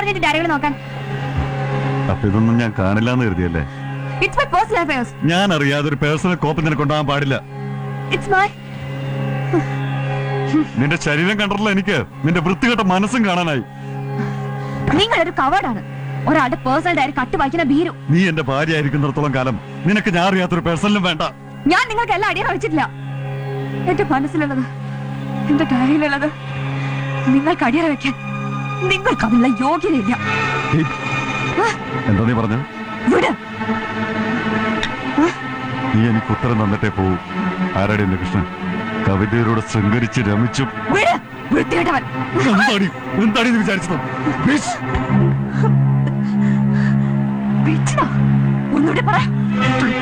നിന്റെ ഡയറികൾ നോക്കാൻ അപ്പൊ ഇതൊന്നും ഞാൻ കാണില്ല എന്ന് കരുതിയല്ലേ ഇറ്റ്സ് മൈ പേഴ്സണൽ അഫയേഴ്സ് ഞാൻ അറിയാതെ ഒരു പേഴ്സണൽ കോപ്പ് നിനക്ക് ഉണ്ടാകാൻ പാടില്ല ഇറ്റ്സ് മൈ നിന്റെ ശരീരം കണ്ടല്ലോ എനിക്ക് നിന്റെ വൃത്തികെട്ട മനസ്സും കാണാനായി നിങ്ങളൊരു കവേർഡാണ് ഒരാളുടെ പേഴ്സണൽ ഡയറി കട്ട് വായിക്കുന്ന ഭീരു നീ എന്റെ ഭാര്യ ആയിരിക്കുന്നിടത്തോളം കാലം നിനക്ക് ഞാൻ അറിയാത്തൊരു പേഴ്സണലും വേണ്ട ഞാൻ നിങ്ങൾക്ക് എല്ലാം അടിയറ വെച്ചിട്ടില്ല എന്റെ മനസ്സിലുള്ളത് എന്റെ ഡയറിയിലുള്ളത് നിങ്ങൾക്ക് അടിയറ വെക്കാൻ നിങ്ങൾക്ക് അതിനുള്ള യോഗ്യതയില്ല ഏയ്, എന്താ നീ പറഞ്ഞ വിട് നീ എനിക്ക് ഉത്തരം തന്നിട്ടേ പോവൂ ആരാടി എന്റെ കൃഷ്ണൻ കവിതയിലൂടെ ശൃംഗരിച്ച് രമിച്ചു വിട് വൃത്തികെട്ടവൻ എന്താടി എന്താടി നീ വിചാരിച്ചത് ബീച്ച്. വിളിച്ചതാ ഒന്നുകൂടി പറ